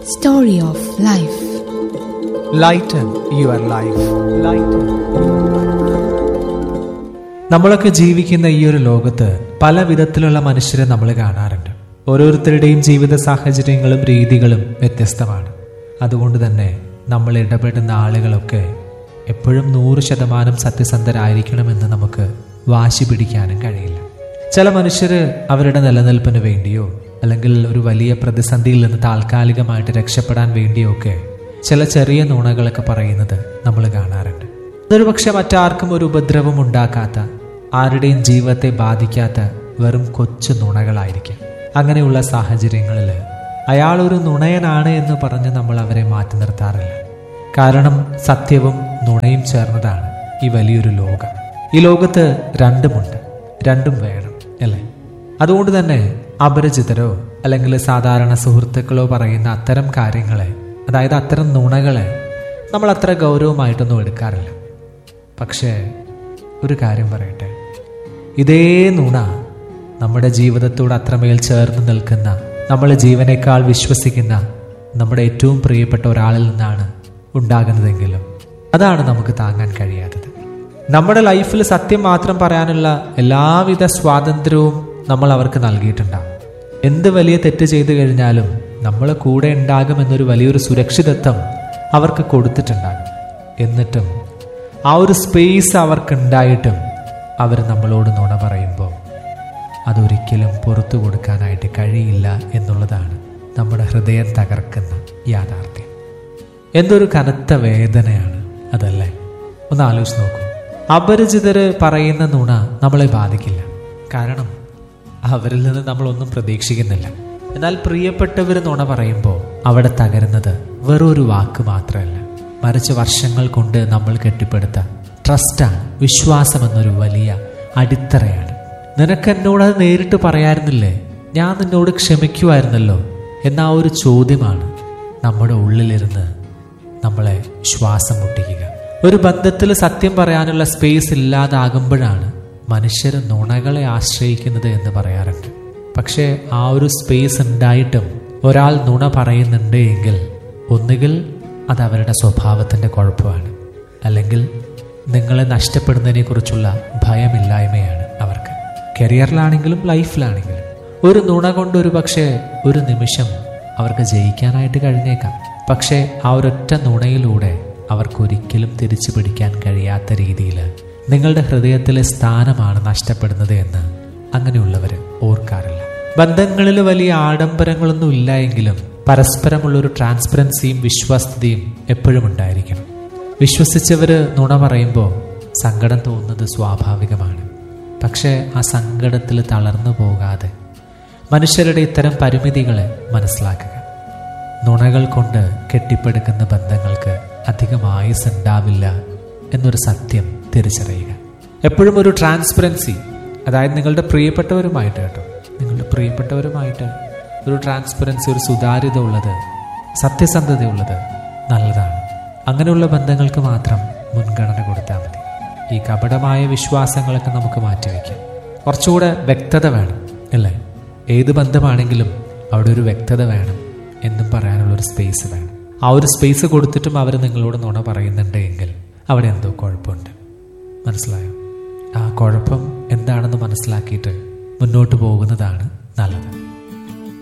Story of Life. Lighten your life lighten നമ്മളൊക്കെ ജീവിക്കുന്ന ഈ ഒരു ലോകത്ത് പല വിധത്തിലുള്ള മനുഷ്യരെ നമ്മൾ കാണാറുണ്ട് ഓരോരുത്തരുടെയും ജീവിത സാഹചര്യങ്ങളും രീതികളും വ്യത്യസ്തമാണ് അതുകൊണ്ട് തന്നെ നമ്മൾ ഇടപെടുന്ന ആളുകളൊക്കെ എപ്പോഴും നൂറ് ശതമാനം സത്യസന്ധരായിരിക്കണമെന്ന് നമുക്ക് വാശി പിടിക്കാനും കഴിയില്ല ചില മനുഷ്യർ അവരുടെ നിലനിൽപ്പിന് വേണ്ടിയോ അല്ലെങ്കിൽ ഒരു വലിയ പ്രതിസന്ധിയിൽ നിന്ന് താൽക്കാലികമായിട്ട് രക്ഷപ്പെടാൻ വേണ്ടിയോ ഒക്കെ ചില ചെറിയ നുണകളൊക്കെ പറയുന്നത് നമ്മൾ കാണാറുണ്ട് അതൊരു പക്ഷെ മറ്റാർക്കും ഒരു ഉപദ്രവം ഉണ്ടാക്കാത്ത ആരുടെയും ജീവിതത്തെ ബാധിക്കാത്ത വെറും കൊച്ചു നുണകളായിരിക്കും അങ്ങനെയുള്ള സാഹചര്യങ്ങളിൽ അയാൾ ഒരു നുണയനാണ് എന്ന് പറഞ്ഞ് നമ്മൾ അവരെ മാറ്റി നിർത്താറില്ല കാരണം സത്യവും നുണയും ചേർന്നതാണ് ഈ വലിയൊരു ലോകം ഈ ലോകത്ത് രണ്ടുമുണ്ട് രണ്ടും വേണം അല്ലേ അതുകൊണ്ട് തന്നെ അപരിചിതരോ അല്ലെങ്കിൽ സാധാരണ സുഹൃത്തുക്കളോ പറയുന്ന അത്തരം കാര്യങ്ങളെ അതായത് അത്തരം നുണകളെ നമ്മൾ അത്ര ഗൗരവമായിട്ടൊന്നും എടുക്കാറില്ല പക്ഷേ ഒരു കാര്യം പറയട്ടെ ഇതേ നുണ നമ്മുടെ ജീവിതത്തോട് അത്രമേൽ ചേർന്ന് നിൽക്കുന്ന നമ്മൾ ജീവനേക്കാൾ വിശ്വസിക്കുന്ന നമ്മുടെ ഏറ്റവും പ്രിയപ്പെട്ട ഒരാളിൽ നിന്നാണ് ഉണ്ടാകുന്നതെങ്കിലും അതാണ് നമുക്ക് താങ്ങാൻ കഴിയാത്തത് നമ്മുടെ ലൈഫിൽ സത്യം മാത്രം പറയാനുള്ള എല്ലാവിധ സ്വാതന്ത്ര്യവും നമ്മൾ അവർക്ക് നൽകിയിട്ടുണ്ടാകും എന്ത് വലിയ തെറ്റ് ചെയ്തു കഴിഞ്ഞാലും നമ്മൾ കൂടെ ഉണ്ടാകുമെന്നൊരു വലിയൊരു സുരക്ഷിതത്വം അവർക്ക് കൊടുത്തിട്ടുണ്ടാകും എന്നിട്ടും ആ ഒരു സ്പേസ് അവർക്കുണ്ടായിട്ടും അവർ നമ്മളോട് നുണ പറയുമ്പോൾ അതൊരിക്കലും പുറത്തു കൊടുക്കാനായിട്ട് കഴിയില്ല എന്നുള്ളതാണ് നമ്മുടെ ഹൃദയം തകർക്കുന്ന യാഥാർത്ഥ്യം എന്തൊരു കനത്ത വേദനയാണ് അതല്ലേ ഒന്ന് ആലോചിച്ച് നോക്കൂ അപരിചിതര് പറയുന്ന നുണ നമ്മളെ ബാധിക്കില്ല കാരണം അവരിൽ നിന്ന് നമ്മളൊന്നും പ്രതീക്ഷിക്കുന്നില്ല എന്നാൽ പ്രിയപ്പെട്ടവർ നുണ പറയുമ്പോൾ അവിടെ തകരുന്നത് വെറൊരു വാക്ക് മാത്രമല്ല മറിച്ച് വർഷങ്ങൾ കൊണ്ട് നമ്മൾ കെട്ടിപ്പടുത്ത ട്രസ്റ്റാണ് വിശ്വാസം എന്നൊരു വലിയ അടിത്തറയാണ് നിനക്ക് എന്നോട് അത് നേരിട്ട് പറയായിരുന്നില്ലേ ഞാൻ നിന്നോട് ക്ഷമിക്കുമായിരുന്നല്ലോ എന്ന ആ ഒരു ചോദ്യമാണ് നമ്മുടെ ഉള്ളിലിരുന്ന് നമ്മളെ ശ്വാസം മുട്ടിക്കുക ഒരു ബന്ധത്തിൽ സത്യം പറയാനുള്ള സ്പേസ് ഇല്ലാതാകുമ്പോഴാണ് മനുഷ്യർ നുണകളെ ആശ്രയിക്കുന്നത് എന്ന് പറയാറുണ്ട് പക്ഷേ ആ ഒരു സ്പേസ് ഉണ്ടായിട്ടും ഒരാൾ നുണ പറയുന്നുണ്ട് എങ്കിൽ ഒന്നുകിൽ അത് അവരുടെ സ്വഭാവത്തിൻ്റെ കുഴപ്പമാണ് അല്ലെങ്കിൽ നിങ്ങളെ നഷ്ടപ്പെടുന്നതിനെ കുറിച്ചുള്ള ഭയമില്ലായ്മയാണ് അവർക്ക് കരിയറിലാണെങ്കിലും ലൈഫിലാണെങ്കിലും ഒരു നുണ കൊണ്ട് ഒരു പക്ഷേ ഒരു നിമിഷം അവർക്ക് ജയിക്കാനായിട്ട് കഴിഞ്ഞേക്കാം പക്ഷേ ആ ഒരൊറ്റ നുണയിലൂടെ അവർക്കൊരിക്കലും തിരിച്ചു പിടിക്കാൻ കഴിയാത്ത രീതിയിൽ നിങ്ങളുടെ ഹൃദയത്തിലെ സ്ഥാനമാണ് നഷ്ടപ്പെടുന്നത് എന്ന് അങ്ങനെയുള്ളവർ ഓർക്കാറില്ല ബന്ധങ്ങളിൽ വലിയ ആഡംബരങ്ങളൊന്നും ഇല്ല എങ്കിലും പരസ്പരമുള്ളൊരു ട്രാൻസ്പെറൻസിയും വിശ്വസ്തയും എപ്പോഴും ഉണ്ടായിരിക്കണം വിശ്വസിച്ചവര് നുണ പറയുമ്പോൾ സങ്കടം തോന്നുന്നത് സ്വാഭാവികമാണ് പക്ഷേ ആ സങ്കടത്തിൽ തളർന്നു പോകാതെ മനുഷ്യരുടെ ഇത്തരം പരിമിതികളെ മനസ്സിലാക്കുക നുണകൾ കൊണ്ട് കെട്ടിപ്പടുക്കുന്ന ബന്ധങ്ങൾക്ക് അധികം ആയുസ് ഉണ്ടാവില്ല എന്നൊരു സത്യം തിരിച്ചറിയുക എപ്പോഴും ഒരു ട്രാൻസ്പെറൻസി അതായത് നിങ്ങളുടെ പ്രിയപ്പെട്ടവരുമായിട്ട് കേട്ടോ നിങ്ങളുടെ പ്രിയപ്പെട്ടവരുമായിട്ട് ഒരു ട്രാൻസ്പെറൻസി ഒരു സുതാര്യത ഉള്ളത് സത്യസന്ധതയുള്ളത് നല്ലതാണ് അങ്ങനെയുള്ള ബന്ധങ്ങൾക്ക് മാത്രം മുൻഗണന കൊടുത്താൽ മതി ഈ കപടമായ വിശ്വാസങ്ങളൊക്കെ നമുക്ക് മാറ്റിവെക്കാം കുറച്ചുകൂടെ വ്യക്തത വേണം അല്ലേ ഏത് ബന്ധമാണെങ്കിലും അവിടെ ഒരു വ്യക്തത വേണം എന്നും പറയാനുള്ള ഒരു സ്പേസ് വേണം ആ ഒരു സ്പേസ് കൊടുത്തിട്ടും അവർ നിങ്ങളോട് നുണ പറയുന്നുണ്ട് എങ്കിൽ അവിടെ എന്തോ കുഴപ്പമുണ്ട് മനസ്സിലായോ ആ കുഴപ്പം എന്താണെന്ന് മനസ്സിലാക്കിയിട്ട് മുന്നോട്ട് പോകുന്നതാണ് നല്ലത്